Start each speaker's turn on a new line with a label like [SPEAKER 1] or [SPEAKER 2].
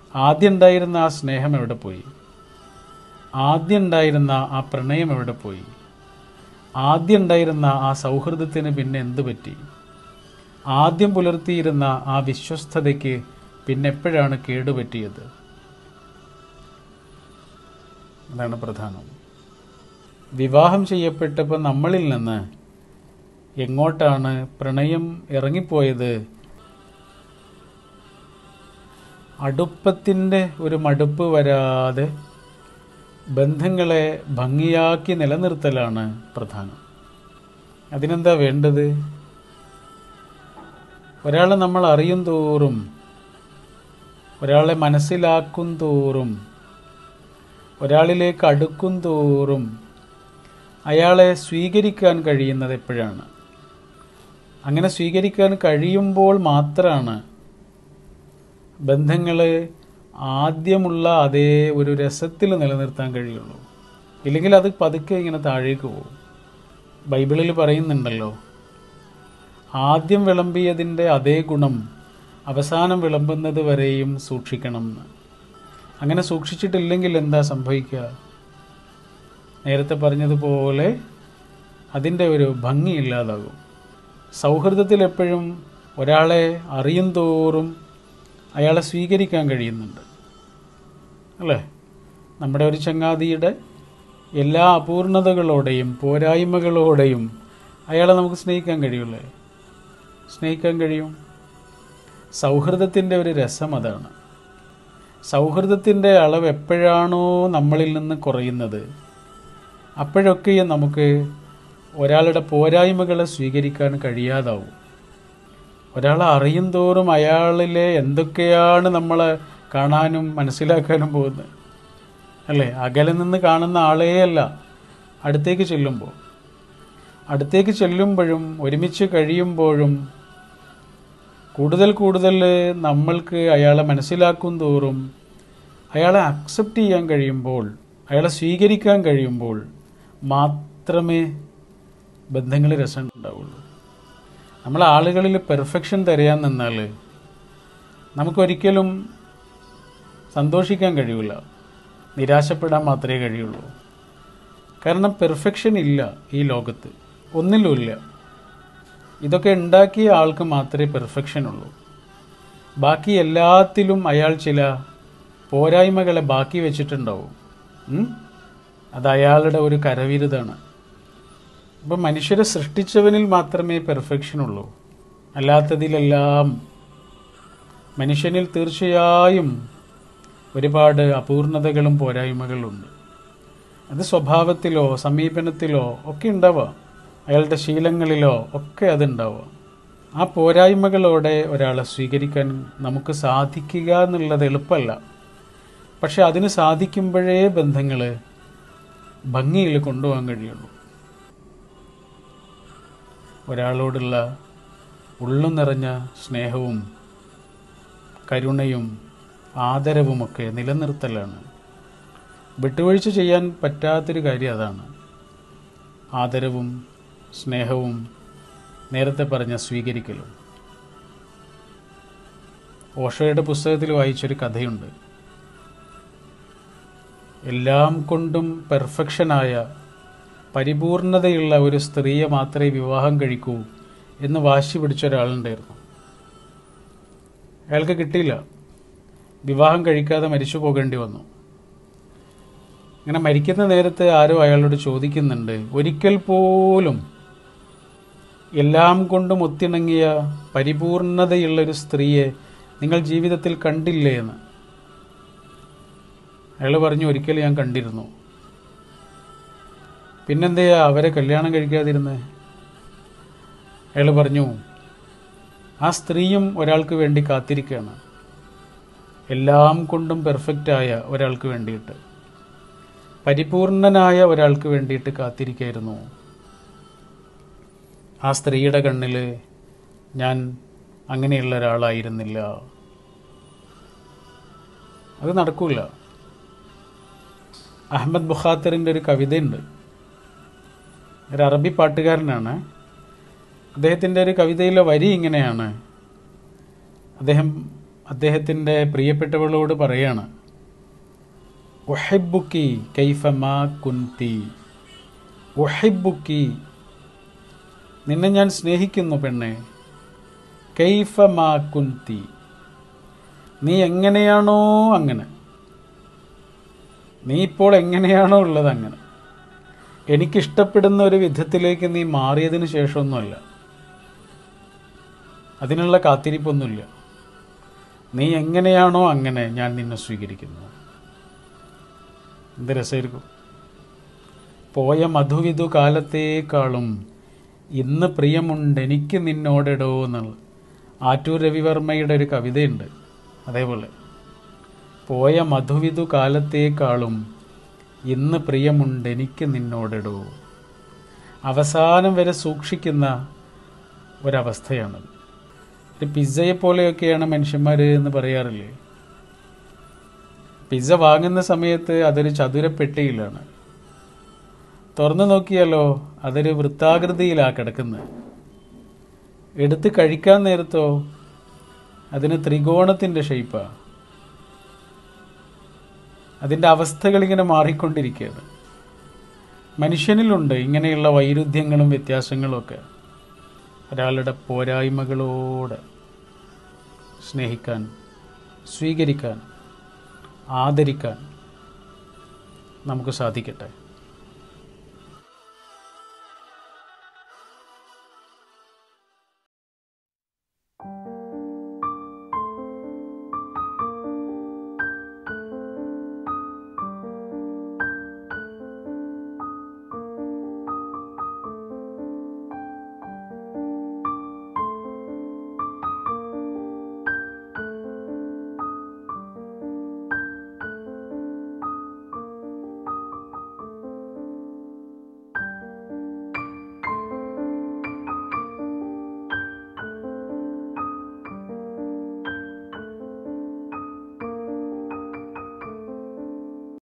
[SPEAKER 1] ആദ്യം ഉണ്ടായിരുന്ന ആ സ്നേഹം എവിടെ പോയി ആദ്യം ഉണ്ടായിരുന്ന ആ പ്രണയം എവിടെ പോയി ആദ്യം ഉണ്ടായിരുന്ന ആ സൗഹൃദത്തിന് പിന്നെ എന്തു പറ്റി ആദ്യം പുലർത്തിയിരുന്ന ആ വിശ്വസ്തതയ്ക്ക് പിന്നെ എപ്പോഴാണ് കേടുപറ്റിയത് അതാണ് പ്രധാനം വിവാഹം ചെയ്യപ്പെട്ടപ്പോൾ നമ്മളിൽ നിന്ന് എങ്ങോട്ടാണ് പ്രണയം ഇറങ്ങിപ്പോയത് അടുപ്പത്തിൻ്റെ ഒരു മടുപ്പ് വരാതെ ബന്ധങ്ങളെ ഭംഗിയാക്കി നിലനിർത്തലാണ് പ്രധാനം അതിനെന്താ വേണ്ടത് ഒരാളെ നമ്മൾ അറിയും തോറും ഒരാളെ മനസ്സിലാക്കും തോറും ഒരാളിലേക്ക് അടുക്കും തോറും അയാളെ സ്വീകരിക്കാൻ കഴിയുന്നത് എപ്പോഴാണ് അങ്ങനെ സ്വീകരിക്കാൻ കഴിയുമ്പോൾ മാത്രമാണ് ബന്ധങ്ങൾ ആദ്യമുള്ള അതേ ഒരു രസത്തിൽ നിലനിർത്താൻ കഴിയുള്ളൂ ഇല്ലെങ്കിൽ അത് പതുക്കെ ഇങ്ങനെ താഴേക്ക് പോകും ബൈബിളിൽ പറയുന്നുണ്ടല്ലോ ആദ്യം വിളമ്പിയതിൻ്റെ അതേ ഗുണം അവസാനം വിളമ്പുന്നത് വരെയും സൂക്ഷിക്കണം എന്ന് അങ്ങനെ സൂക്ഷിച്ചിട്ടില്ലെങ്കിൽ എന്താ സംഭവിക്കുക നേരത്തെ പറഞ്ഞതുപോലെ അതിൻ്റെ ഒരു ഭംഗി ഇല്ലാതാകും സൗഹൃദത്തിൽ എപ്പോഴും ഒരാളെ അറിയും തോറും അയാളെ സ്വീകരിക്കാൻ കഴിയുന്നുണ്ട് അല്ലേ നമ്മുടെ ഒരു ചങ്ങാതിയുടെ എല്ലാ അപൂർണതകളോടെയും പോരായ്മകളോടെയും അയാളെ നമുക്ക് സ്നേഹിക്കാൻ കഴിയൂലേ സ്നേഹിക്കാൻ കഴിയും സൗഹൃദത്തിൻ്റെ ഒരു രസം അതാണ് സൗഹൃദത്തിൻ്റെ അളവ് എപ്പോഴാണോ നമ്മളിൽ നിന്ന് കുറയുന്നത് അപ്പോഴൊക്കെയും നമുക്ക് ഒരാളുടെ പോരായ്മകളെ സ്വീകരിക്കാൻ കഴിയാതാവും ഒരാളെ അറിയും തോറും അയാളിലെ എന്തൊക്കെയാണ് നമ്മൾ കാണാനും മനസ്സിലാക്കാനും പോകുന്നത് അല്ലേ അകലെ നിന്ന് കാണുന്ന ആളേ അല്ല അടുത്തേക്ക് ചെല്ലുമ്പോൾ അടുത്തേക്ക് ചെല്ലുമ്പോഴും ഒരുമിച്ച് കഴിയുമ്പോഴും കൂടുതൽ കൂടുതൽ നമ്മൾക്ക് അയാളെ മനസ്സിലാക്കും തോറും അയാളെ അക്സെപ്റ്റ് ചെയ്യാൻ കഴിയുമ്പോൾ അയാളെ സ്വീകരിക്കാൻ കഴിയുമ്പോൾ മാത്രമേ ബന്ധങ്ങൾ രസം ഉണ്ടാവുള്ളൂ നമ്മൾ ആളുകളിൽ പെർഫെക്ഷൻ തിരയാൻ നിന്നാൽ നമുക്കൊരിക്കലും സന്തോഷിക്കാൻ കഴിയില്ല നിരാശപ്പെടാൻ മാത്രമേ കഴിയുള്ളൂ കാരണം പെർഫെക്ഷൻ ഇല്ല ഈ ലോകത്ത് ഒന്നിലുമില്ല ഇതൊക്കെ ഉണ്ടാക്കിയ ആൾക്ക് മാത്രമേ പെർഫെക്ഷൻ ഉള്ളൂ ബാക്കി എല്ലാത്തിലും അയാൾ ചില പോരായ്മകളെ ബാക്കി വെച്ചിട്ടുണ്ടാവും ഉം? അത് അയാളുടെ ഒരു കരവിരുതാണ് അപ്പം മനുഷ്യരെ സൃഷ്ടിച്ചവനിൽ മാത്രമേ പെർഫെക്ഷൻ ഉള്ളൂ അല്ലാത്തതിലെല്ലാം മനുഷ്യനിൽ തീർച്ചയായും ഒരുപാട് അപൂർണതകളും പോരായ്മകളുണ്ട് അത് സ്വഭാവത്തിലോ സമീപനത്തിലോ ഒക്കെ ഉണ്ടാവാം അയാളുടെ ശീലങ്ങളിലോ ഒക്കെ അതുണ്ടാവാം ആ പോരായ്മകളോടെ ഒരാളെ സ്വീകരിക്കാൻ നമുക്ക് സാധിക്കുക എന്നുള്ളത് എളുപ്പമല്ല പക്ഷെ അതിന് സാധിക്കുമ്പോഴേ ബന്ധങ്ങൾ ഭംഗിയിൽ കൊണ്ടുപോകാൻ കഴിയുള്ളൂ ഒരാളോടുള്ള ഉള്ളു നിറഞ്ഞ സ്നേഹവും കരുണയും ആദരവുമൊക്കെ നിലനിർത്തലാണ് വിട്ടുവീഴ്ച ചെയ്യാൻ പറ്റാത്തൊരു കാര്യം അതാണ് ആദരവും സ്നേഹവും നേരത്തെ പറഞ്ഞ സ്വീകരിക്കലും ഓഷോയുടെ പുസ്തകത്തിൽ വായിച്ചൊരു കഥയുണ്ട് എല്ലാം കൊണ്ടും പെർഫെക്ഷനായ പരിപൂർണതയുള്ള ഒരു സ്ത്രീയെ മാത്രമേ വിവാഹം കഴിക്കൂ എന്ന് വാശി പിടിച്ച ഒരാളുണ്ടായിരുന്നു അയാൾക്ക് കിട്ടിയില്ല വിവാഹം കഴിക്കാതെ മരിച്ചു പോകേണ്ടി വന്നു ഇങ്ങനെ മരിക്കുന്ന നേരത്ത് ആരോ അയാളോട് ചോദിക്കുന്നുണ്ട് ഒരിക്കൽ പോലും എല്ലാം കൊണ്ടും ഒത്തിണങ്ങിയ പരിപൂർണതയുള്ള ഒരു സ്ത്രീയെ നിങ്ങൾ ജീവിതത്തിൽ കണ്ടില്ലേ എന്ന് അയാൾ പറഞ്ഞു ഒരിക്കൽ ഞാൻ കണ്ടിരുന്നു പിന്നെന്തെയാ അവരെ കല്യാണം കഴിക്കാതിരുന്നത് അയാൾ പറഞ്ഞു ആ സ്ത്രീയും ഒരാൾക്ക് വേണ്ടി കാത്തിരിക്കുകയാണ് എല്ലാം കൊണ്ടും പെർഫെക്റ്റായ ഒരാൾക്ക് വേണ്ടിയിട്ട് പരിപൂർണനായ ഒരാൾക്ക് വേണ്ടിയിട്ട് കാത്തിരിക്കായിരുന്നു ആ സ്ത്രീയുടെ കണ്ണിൽ ഞാൻ അങ്ങനെയുള്ള ഒരാളായിരുന്നില്ല അത് നടക്കൂല അഹമ്മദ് ബുഖാത്തറിൻ്റെ ഒരു കവിതയുണ്ട് ഒരു അറബി പാട്ടുകാരനാണ് അദ്ദേഹത്തിൻ്റെ ഒരു കവിതയിലെ വരി ഇങ്ങനെയാണ് അദ്ദേഹം അദ്ദേഹത്തിൻ്റെ പ്രിയപ്പെട്ടവളോട് പറയാണ് ഒഹെബുക്കി കൈഫമാ കുന്തി ഒഹെബുക്കി നിന്നെ ഞാൻ സ്നേഹിക്കുന്നു പെണ്ണെ കൈഫമാ കുന്തി നീ എങ്ങനെയാണോ അങ്ങനെ നീ ഇപ്പോൾ എങ്ങനെയാണോ ഉള്ളത് അങ്ങനെ എനിക്കിഷ്ടപ്പെടുന്ന ഒരു വിധത്തിലേക്ക് നീ മാറിയതിന് ശേഷമൊന്നുമല്ല അതിനുള്ള കാത്തിരിപ്പൊന്നുമില്ല നീ എങ്ങനെയാണോ അങ്ങനെ ഞാൻ നിന്നെ സ്വീകരിക്കുന്നു എന്ത് രസമായിരിക്കും പോയ മധുവിധു കാലത്തേക്കാളും ഇന്ന് പ്രിയമുണ്ട് എനിക്ക് നിന്നോടെടോ എന്നുള്ളത് ആറ്റൂർ രവിവർമ്മയുടെ ഒരു കവിതയുണ്ട് അതേപോലെ പോയ മധുവിധു കാലത്തേക്കാളും ഇന്ന് പ്രിയമുണ്ട് എനിക്ക് നിന്നോടെടോ അവസാനം വരെ സൂക്ഷിക്കുന്ന ഒരവസ്ഥയാണത് ഒരു പിസ്സയെ പോലെയൊക്കെയാണ് മനുഷ്യന്മാർ എന്ന് പറയാറില്ലേ പിസ്സ വാങ്ങുന്ന സമയത്ത് അതൊരു ചതുരപ്പെട്ടിയിലാണ് തുറന്നു നോക്കിയാലോ അതൊരു വൃത്താകൃതിയിലാണ് കിടക്കുന്നത് എടുത്ത് കഴിക്കാൻ നേരത്തോ അതിന് ത്രികോണത്തിൻ്റെ ഷേപ്പാണ് അതിൻ്റെ അവസ്ഥകൾ ഇങ്ങനെ മാറിക്കൊണ്ടിരിക്കുകയാണ് മനുഷ്യനിലുണ്ട് ഇങ്ങനെയുള്ള വൈരുദ്ധ്യങ്ങളും വ്യത്യാസങ്ങളും ഒക്കെ ഒരാളുടെ പോരായ്മകളോട് സ്നേഹിക്കാൻ സ്വീകരിക്കാൻ ആദരിക്കാൻ നമുക്ക് സാധിക്കട്ടെ